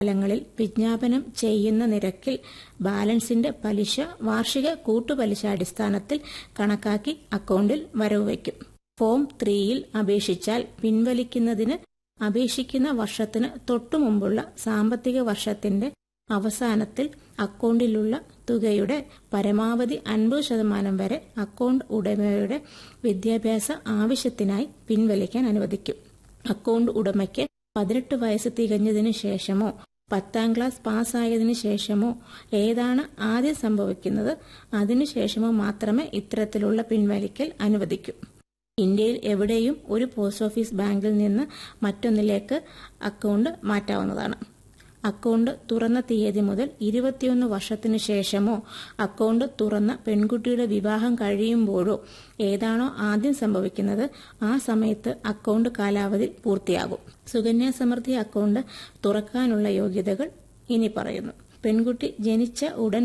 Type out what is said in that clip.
കാലങ്ങളിൽ വിജ്ഞാപനം ചെയ്യുന്ന നിരക്കിൽ ബാലൻസിന്റെ പലിശ വാർഷിക കൂട്ടുപലിശ അടിസ്ഥാനത്തിൽ കണക്കാക്കി അക്കൗണ്ടിൽ വരവ് വയ്ക്കും ഫോം ത്രീയിൽ അപേക്ഷിച്ചാൽ പിൻവലിക്കുന്നതിന് അപേക്ഷിക്കുന്ന വർഷത്തിന് തൊട്ടുമുമ്പുള്ള സാമ്പത്തിക വർഷത്തിന്റെ അവസാനത്തിൽ അക്കൗണ്ടിലുള്ള തുകയുടെ പരമാവധി അൻപത് ശതമാനം വരെ അക്കൗണ്ട് ഉടമയുടെ വിദ്യാഭ്യാസ ആവശ്യത്തിനായി പിൻവലിക്കാൻ അനുവദിക്കും അക്കൗണ്ട് ഉടമയ്ക്ക് പതിനെട്ട് വയസ്സ് തികഞ്ഞതിന് ശേഷമോ പത്താം ക്ലാസ് പാസ്സായതിനു ശേഷമോ ഏതാണ് ആദ്യം സംഭവിക്കുന്നത് അതിനുശേഷമോ മാത്രമേ ഇത്തരത്തിലുള്ള പിൻവലിക്കൽ അനുവദിക്കൂ ഇന്ത്യയിൽ എവിടെയും ഒരു പോസ്റ്റ് ഓഫീസ് ബാങ്കിൽ നിന്ന് മറ്റൊന്നിലേക്ക് അക്കൗണ്ട് മാറ്റാവുന്നതാണ് അക്കൗണ്ട് തുറന്ന തീയതി മുതൽ ഇരുപത്തിയൊന്ന് വർഷത്തിനു ശേഷമോ അക്കൗണ്ട് തുറന്ന പെൺകുട്ടിയുടെ വിവാഹം കഴിയുമ്പോഴോ ഏതാണോ ആദ്യം സംഭവിക്കുന്നത് ആ സമയത്ത് അക്കൗണ്ട് കാലാവധി പൂർത്തിയാകും സുകന്യാ സമൃദ്ധി അക്കൗണ്ട് തുറക്കാനുള്ള യോഗ്യതകൾ ഇനി പറയുന്നു പെൺകുട്ടി ജനിച്ച ഉടൻ